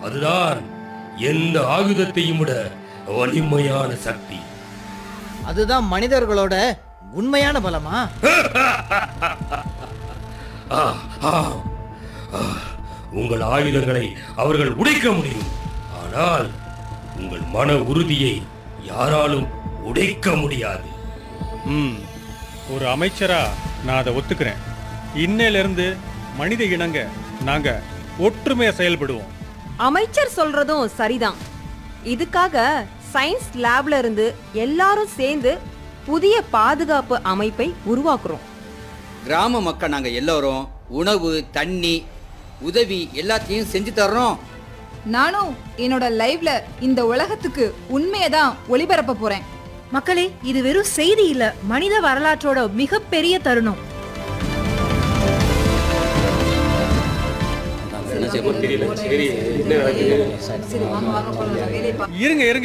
அதுதான் எந்த ஆயுதத்தையும் விட வலிமையான சக்தி அதுதான் மனிதர்களோட உண்மையான பலமா ஆ, ஆ, ஆ. உங்கள் ஆயுதங்களை அவர்கள் உடைக்க முடியும் ஆனால் உங்கள் மன உறுதியை யாராலும் உடைக்க முடியாது ம் ஒரு அமைச்சரா நான் அதை ஒத்துக்கிறேன் இன்னையிலிருந்து மனித இனங்க நாங்க ஒற்றுமையா செயல்படுவோம் அமைச்சர் சொல்றதும் சரிதான் இதுக்காக சயின்ஸ் லேப்ல இருந்து எல்லாரும் சேர்ந்து புதிய பாதுகாப்பு அமைப்பை உருவாக்குறோம் கிராம மக்கள் நாங்க எல்லாரும் உணவு தண்ணி உதவி எல்லாத்தையும் செஞ்சு தர்றோம் நானும் என்னோட லைவ்ல இந்த உலகத்துக்கு உண்மையை தான் ஒளிபரப்ப போறேன் மக்களே இது வெறும் செய்தி இல்ல மனித வரலாற்றோட மிகப்பெரிய தருணம் இருங்க இருங்க